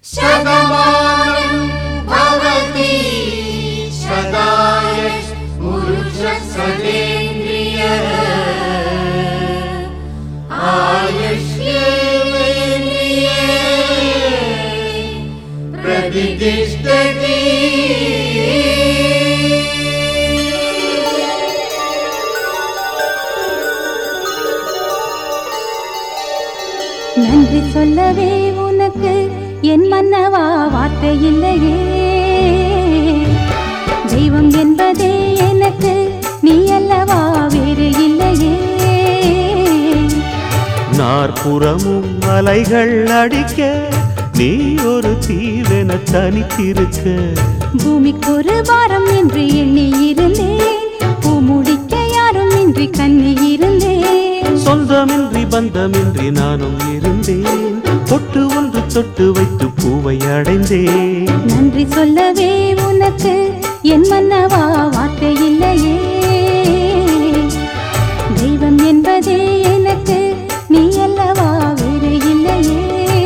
शतमानं भवति शताय पुरुषसदेन्द्रिय आयुष्येन्द्रिये प्रतिष्ठति நன்றி சொல்லவே உனக்கு என் மன்னவா வார்த்தை இல்லையே தெய்வம் என்பதே எனக்கு நீ அல்லவா வேறு இல்லையே நாற்புறமும் அலைகள் அடிக்க நீ ஒரு தீவென தனித்திருக்க பூமிக்கு ஒரு வாரம் என்று எண்ணி இருந்தேன் பூ முடிக்க யாரும் இன்றி கண்ணி இருந்தேன் சொந்தமின்றி பந்தமின்றி நானும் இருந்தேன் பொட்டு ஒன்று தொட்டு வைத்து பூவை அடைந்தேன் நன்றி சொல்லவே உனக்கு என் மன்னவா வார்த்தை இல்லையே தெய்வம் என்பதே எனக்கு நீ அல்லவா வேறு இல்லையே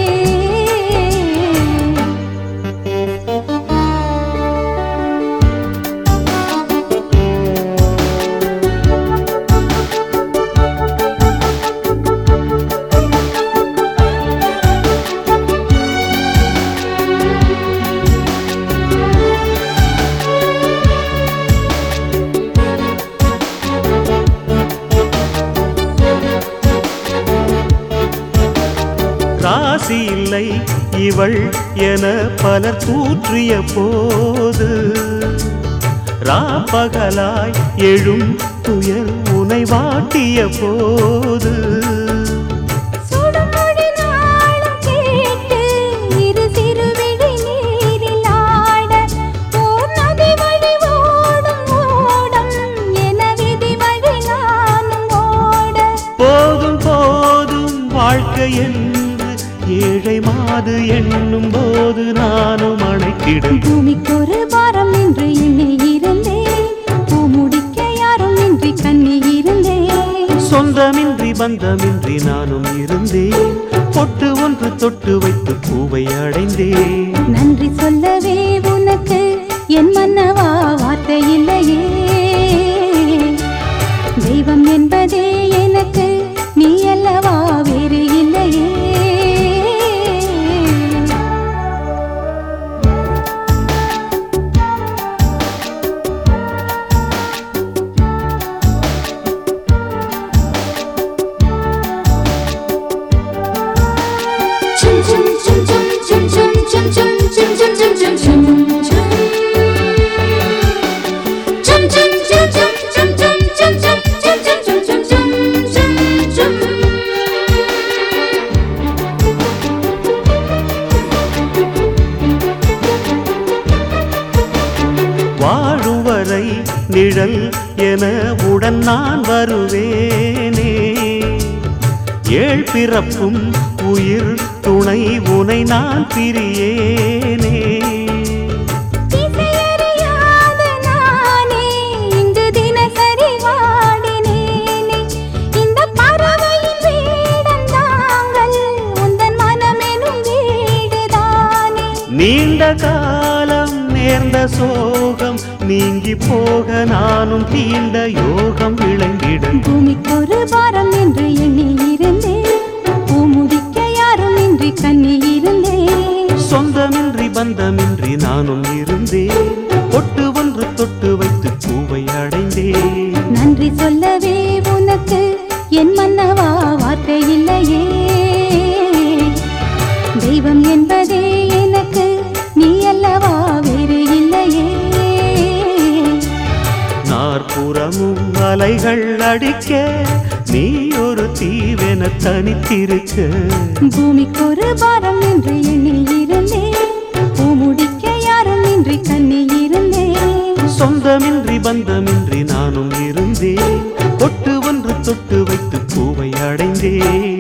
ராசி இல்லை இவள் என பலர் தூற்றிய போது ராப்பகலாய் எழும் துயர் உனை வாட்டிய போது சுடுமொழி நாளும் கேட்டு இரு சிறுவிழி நீரில் ஆட ஓர் நதி வழி ஓடும் ஓடம் என விதி வழி நானும் ஓட போதும் போதும் வாழ்க்கை என்று ஏழை மாது எண்ணும் போது நானும் அணைத்திடும் பூமிக்கு ஒரு வாரம் என்று எண்ணி இருந்தேன் பூ முடிக்க யாரும் இன்றி கண்ணி இருந்தேன் சொந்தமின்றி பந்தமின்றி நானும் இருந்தேன் பொட்டு ஒன்று தொட்டு வைத்து பூவை அடைந்தேன் நன்றி சொல்லவே உனக்கு என் மன்னவா வார்த்தை இல்லையே தெய்வம் என்பதே எனக்கு நீ அல்லவா வேறு இல்லையே Chum chum chum chum chum chum chum chum chum chum chum chum chum chum Chum chum chum chum chum chum chum chum chum chum chum chum chum chum chum வாழுவரை நிழல் என உடன் நான் வருவேனே ஏழ் பிறப்பும் உயிர் துணை உனை நான் பிரியேனே திசையறியாத நானே இங்கு தினசரி வாடினேனே இந்த பறவையின் வேடம் தாங்கள் உந்தன் மனமெனும் வீடுதானே நீண்ட காலம் நேர்ந்த சோகம் நீங்கி போக நானும் தீண்ட யோகம் விளங்கிடும் பூமிக்கு ஒரு வாரம் என்று எண்ணி இருந்தேன் பூ முடிக்க யாரும் இன்றி கண்ணி இருந்தேன் சொந்தமின்றி பந்தமின்றி நானும் இருந்தேன் பொட்டு ஒன்று தொட்டு வைத்து பூவை அடைந்தேன் நன்றி சொல்லவே உனக்கு என் மன்னவா வார்த்தை இல்லையே தெய்வம் என்பதே எனக்கு நீ அல்லவா வேறு இல்லையே நாற்புறமும் அலைகள் அடிக்க நீ ஒரு தீவென தனித்திருக்க பூமிக்கு ஒரு வாரம் என்று எண்ணி இருந்தேன் பூ முடிக்க யாரும் இன்றி கண்ணி இருந்தேன் சொந்தமின்றி பந்தமின்றி நானும் இருந்தேன் பொட்டு ஒன்று தொட்டு வைத்து பூவை அடைந்தேன்